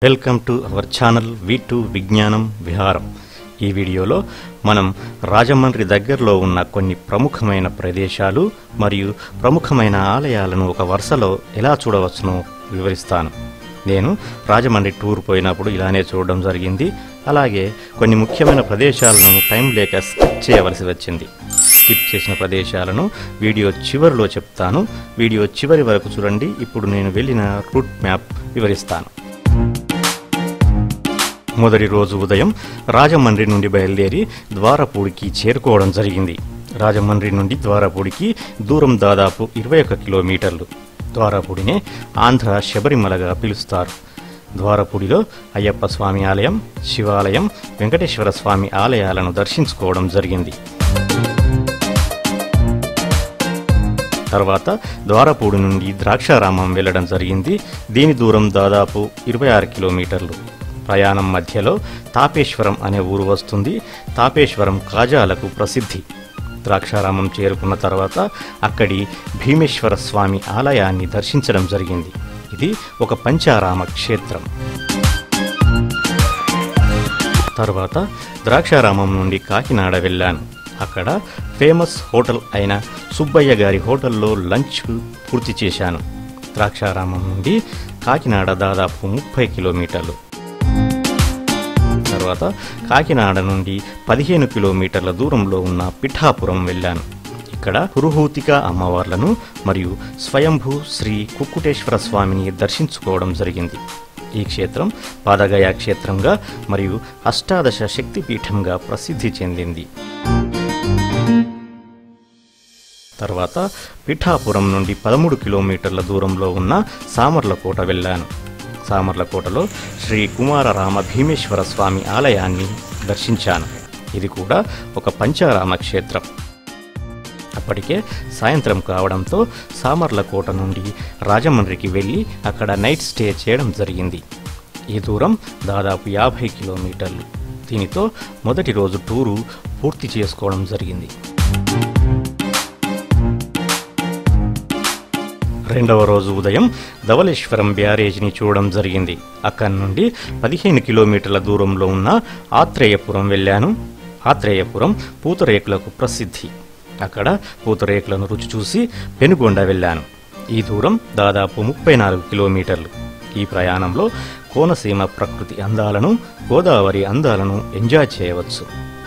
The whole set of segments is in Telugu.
welcome to our channel V two విజ్ఞానం విహారం ఈ వీడియోలో మనం రాజమండ్రి దగ్గరలో ఉన్న కొన్ని ప్రముఖమైన ప్రదేశాలు మరియు ప్రముఖమైన ఆలయాలను ఒక వరుసలో ఎలా చూడవచ్చునో వివరిస్తాను నేను రాజమండ్రి టూర్ పోయినప్పుడు ఇలానే చూడడం జరిగింది అలాగే కొన్ని ముఖ్యమైన ప్రదేశాలను టైం లేక స్కిప్ చేయవలసి వచ్చింది స్కిప్ చేసిన ప్రదేశాలను వీడియో చివరిలో చెప్తాను వీడియో చివరి వరకు చూడండి ఇప్పుడు నేను వెళ్ళిన రూట్ మ్యాప్ వివరిస్తాను మొదటి రోజు ఉదయం రాజమండ్రి నుండి బయలుదేరి ద్వారపూడికి చేరుకోవడం జరిగింది రాజమండ్రి నుండి ద్వారపూడికి దూరం దాదాపు ఇరవై ఒక్క కిలోమీటర్లు ద్వారపూడినే ఆంధ్ర శబరిమలగా పిలుస్తారు ద్వారపూడిలో అయ్యప్ప స్వామి ఆలయం శివాలయం వెంకటేశ్వర స్వామి ఆలయాలను దర్శించుకోవడం జరిగింది తర్వాత ద్వారపూడి నుండి ద్రాక్షారామం వెళ్ళడం జరిగింది దీని దూరం దాదాపు ఇరవై ఆరు కిలోమీటర్లు ప్రయాణం మధ్యలో తాపేశ్వరం అనే ఊరు వస్తుంది తాపేశ్వరం కాజాలకు ప్రసిద్ధి ద్రాక్షారామం చేరుకున్న తర్వాత అక్కడి భీమేశ్వర స్వామి ఆలయాన్ని దర్శించడం జరిగింది ఇది ఒక పంచారామ క్షేత్రం తర్వాత ద్రాక్షారామం నుండి కాకినాడ వెళ్ళాను అక్కడ ఫేమస్ హోటల్ అయిన సుబ్బయ్య గారి హోటల్లో లంచ్ పూర్తి చేశాను ద్రాక్షారామం నుండి కాకినాడ దాదాపు ముప్పై కిలోమీటర్లు తర్వాత కాకినాడ నుండి పదిహేను కిలోమీటర్ల దూరంలో ఉన్న పిఠాపురం వెళ్ళాను ఇక్కడ పురుహూతిక అమ్మవార్లను మరియు స్వయంభూ శ్రీ కుక్కుటేశ్వర స్వామిని దర్శించుకోవడం జరిగింది ఈ క్షేత్రం పాదగయ క్షేత్రంగా మరియు అష్టాదశ శక్తిపీఠంగా ప్రసిద్ధి చెందింది తర్వాత పిఠాపురం నుండి పదమూడు కిలోమీటర్ల దూరంలో ఉన్న సామర్లకోట వెళ్ళాను సామర్లకోటలో శ్రీ కుమారరామ భీమేశ్వర స్వామి ఆలయాన్ని దర్శించాను ఇది కూడా ఒక పంచారామ క్షేత్రం అప్పటికే సాయంత్రం కావడంతో సామర్లకోట నుండి రాజమండ్రికి వెళ్ళి అక్కడ నైట్ స్టే చేయడం జరిగింది ఈ దూరం దాదాపు యాభై కిలోమీటర్లు దీనితో మొదటి రోజు టూరు పూర్తి చేసుకోవడం జరిగింది రెండవ రోజు ఉదయం ధవళేశ్వరం బ్యారేజ్ని చూడడం జరిగింది అక్కడి నుండి పదిహేను కిలోమీటర్ల దూరంలో ఉన్న ఆత్రేయపురం వెళ్ళాను ఆత్రేయపురం పూతరేకులకు ప్రసిద్ధి అక్కడ పూతరేకులను రుచి చూసి పెనుగొండ వెళ్ళాను ఈ దూరం దాదాపు ముప్పై నాలుగు కిలోమీటర్లు ఈ ప్రయాణంలో కోనసీమ ప్రకృతి అందాలను గోదావరి అందాలను ఎంజాయ్ చేయవచ్చు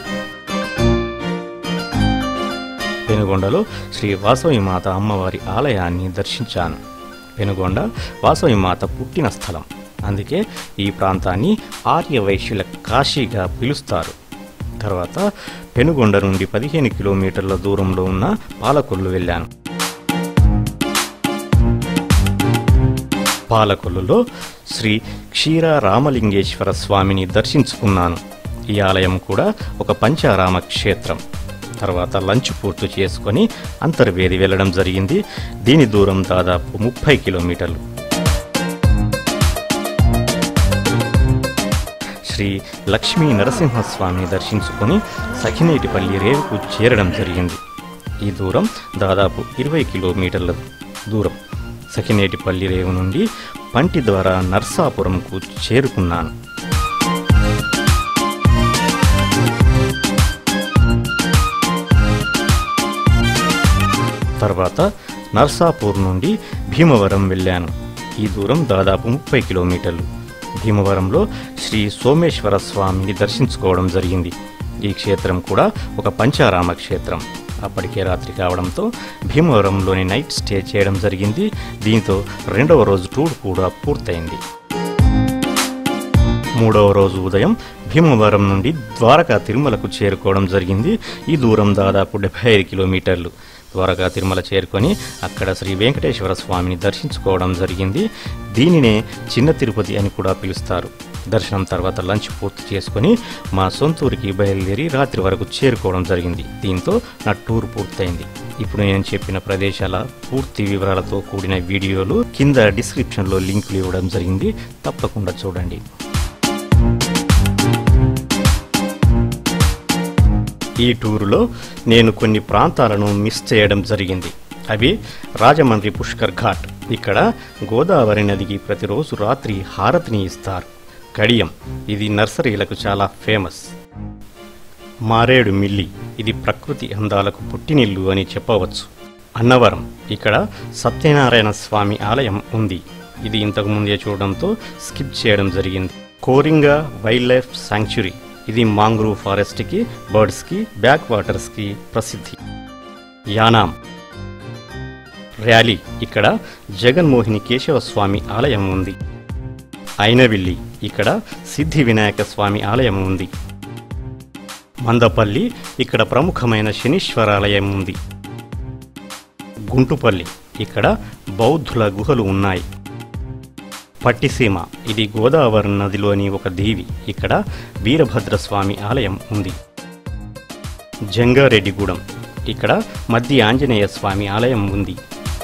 పెనుగొండలో శ్రీ వాసవి మాత అమ్మవారి ఆలయాన్ని దర్శించాను పెనుగొండ వాసవి మాత పుట్టిన స్థలం అందుకే ఈ ప్రాంతాన్ని ఆర్యవైశ్యుల కాశీగా పిలుస్తారు తర్వాత పెనుగొండ నుండి పదిహేను కిలోమీటర్ల దూరంలో ఉన్న పాలకొల్లు వెళ్ళాను పాలకొల్లులో శ్రీ క్షీర రామలింగేశ్వర స్వామిని దర్శించుకున్నాను ఈ ఆలయం కూడా ఒక పంచారామ క్షేత్రం తర్వాత లంచ్ పూర్తి చేసుకొని అంతర్వేది వెళ్ళడం జరిగింది దీని దూరం దాదాపు ముప్పై కిలోమీటర్లు శ్రీ లక్ష్మీ నరసింహస్వామిని దర్శించుకొని సఖినేటిపల్లి రేవుకు చేరడం జరిగింది ఈ దూరం దాదాపు ఇరవై కిలోమీటర్ల దూరం సఖినేటిపల్లి రేవు నుండి పంటి ద్వారా నర్సాపురంకు చేరుకున్నాను తర్వాత నర్సాపూర్ నుండి భీమవరం వెళ్ళాను ఈ దూరం దాదాపు ముప్పై కిలోమీటర్లు భీమవరంలో శ్రీ సోమేశ్వర స్వామిని దర్శించుకోవడం జరిగింది ఈ క్షేత్రం కూడా ఒక పంచారామ క్షేత్రం అప్పటికే రాత్రి కావడంతో భీమవరంలోని నైట్ స్టే చేయడం జరిగింది దీంతో రెండవ రోజు టూర్ కూడా పూర్తయింది మూడవ రోజు ఉదయం భీమవరం నుండి ద్వారకా తిరుమలకు చేరుకోవడం జరిగింది ఈ దూరం దాదాపు డెబ్బై ఐదు కిలోమీటర్లు ద్వారకా తిరుమల చేరుకొని అక్కడ శ్రీ వెంకటేశ్వర స్వామిని దర్శించుకోవడం జరిగింది దీనినే చిన్న తిరుపతి అని కూడా పిలుస్తారు దర్శనం తర్వాత లంచ్ పూర్తి చేసుకొని మా సొంతూరికి బయలుదేరి రాత్రి వరకు చేరుకోవడం జరిగింది దీంతో నా టూర్ పూర్తయింది ఇప్పుడు నేను చెప్పిన ప్రదేశాల పూర్తి వివరాలతో కూడిన వీడియోలు కింద డిస్క్రిప్షన్లో లింకులు ఇవ్వడం జరిగింది తప్పకుండా చూడండి ఈ టూరులో నేను కొన్ని ప్రాంతాలను మిస్ చేయడం జరిగింది అవి రాజమండ్రి పుష్కర్ ఘాట్ ఇక్కడ గోదావరి నదికి ప్రతిరోజు రాత్రి హారతిని ఇస్తారు కడియం ఇది నర్సరీలకు చాలా ఫేమస్ మారేడు మిల్లి ఇది ప్రకృతి అందాలకు పుట్టినిల్లు అని చెప్పవచ్చు అన్నవరం ఇక్కడ సత్యనారాయణ స్వామి ఆలయం ఉంది ఇది ఇంతకు ముందే చూడడంతో స్కిప్ చేయడం జరిగింది కోరింగా వైల్డ్ లైఫ్ శాంక్చురీ ఇది మాంగ్రూవ్ ఫారెస్ట్కి బర్డ్స్కి బ్యాక్ వాటర్స్కి ప్రసిద్ధి యానాం ర్యాలీ ఇక్కడ జగన్మోహిని కేశవ స్వామి ఆలయం ఉంది అయినవిల్లి ఇక్కడ సిద్ధి వినాయక స్వామి ఆలయం ఉంది మందపల్లి ఇక్కడ ప్రముఖమైన శనీశ్వరాలయం ఉంది గుంటుపల్లి ఇక్కడ బౌద్ధుల గుహలు ఉన్నాయి పట్టిసీమ ఇది గోదావరి నదిలోని ఒక దీవి ఇక్కడ వీరభద్రస్వామి ఆలయం ఉంది జంగారెడ్డిగూడెం ఇక్కడ మధ్య ఆంజనేయ స్వామి ఆలయం ఉంది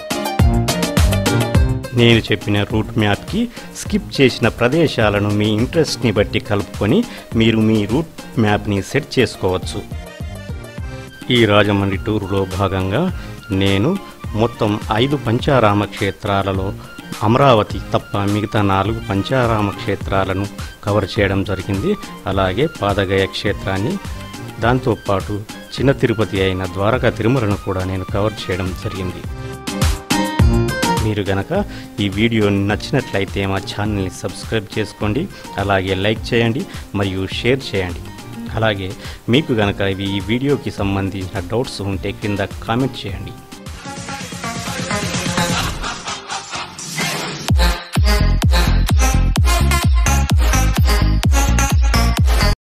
నేను చెప్పిన రూట్ మ్యాప్కి స్కిప్ చేసిన ప్రదేశాలను మీ ఇంట్రెస్ట్ని బట్టి కలుపుకొని మీరు మీ రూట్ మ్యాప్ని సెట్ చేసుకోవచ్చు ఈ రాజమండ్రి టూరులో భాగంగా నేను మొత్తం ఐదు పంచారామ క్షేత్రాలలో అమరావతి తప్ప మిగతా నాలుగు పంచారామ క్షేత్రాలను కవర్ చేయడం జరిగింది అలాగే పాదగయ క్షేత్రాన్ని దాంతోపాటు చిన్న తిరుపతి అయిన ద్వారకా తిరుమలను కూడా నేను కవర్ చేయడం జరిగింది మీరు గనక ఈ వీడియో నచ్చినట్లయితే మా ఛానల్ని సబ్స్క్రైబ్ చేసుకోండి అలాగే లైక్ చేయండి మరియు షేర్ చేయండి అలాగే మీకు గనక ఈ వీడియోకి సంబంధించిన డౌట్స్ ఉంటే కింద కామెంట్ చేయండి